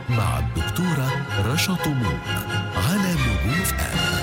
مع الدكتورة رشا طموح على نجوم اف ام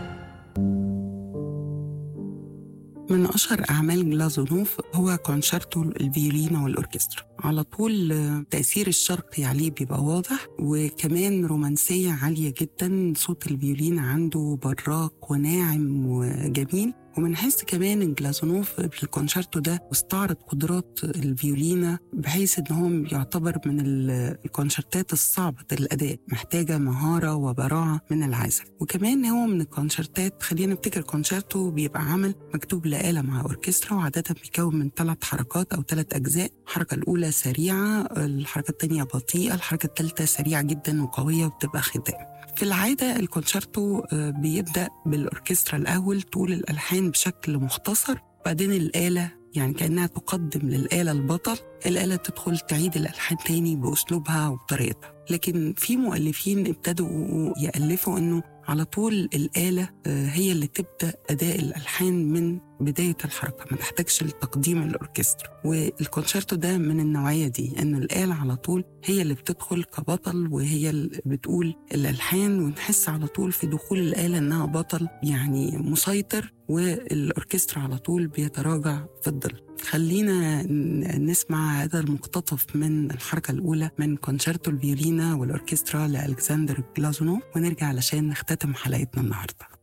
من أشهر أعمال جلازونوف هو كونشيرتو الفيولينا والأوركسترا على طول آه، تأثير الشرقي عليه بيبقى واضح وكمان رومانسية عالية جدا صوت الفيولين عنده براق وناعم وجميل وبنحس كمان ان جلازونوف بالكونشيرتو ده استعرض قدرات الفيولينا بحيث ان هو يعتبر من ال- الكونشيرتات الصعبة الأداء محتاجة مهارة وبراعة من العازف وكمان هو من الكونشيرتات خلينا نفتكر كونشيرتو بيبقى عمل مكتوب لآلة مع أوركسترا وعادة بيكون من ثلاث حركات أو ثلاث أجزاء الحركة الأولى سريعة الحركة الثانية بطيئة الحركة الثالثة سريعة جدا وقوية وبتبقى ختام في العادة الكونشيرتو آه، بيبدأ بالأوركسترا الأول تقول الألحان بشكل مختصر بعدين الآلة يعني كأنها تقدم للآلة البطل الآلة تدخل تعيد الألحان تاني بأسلوبها وبطريقتها لكن في مؤلفين ابتدوا يألفوا أنه على طول الآلة آه، هي اللي تبدأ أداء الألحان من بداية الحركة ما تحتاجش لتقديم الأوركسترا والكونشيرتو ده من النوعية دي أن الآلة على طول هي اللي بتدخل كبطل وهي اللي بتقول الألحان ونحس على طول في دخول الآلة أنها بطل يعني مسيطر والأوركسترا على طول بيتراجع في الظل خلينا ن- نسمع هذا المقتطف من الحركة الأولى من كونشيرتو الفيولينا والأوركسترا لألكسندر جلازونوف ونرجع علشان نختتم حلقتنا النهارده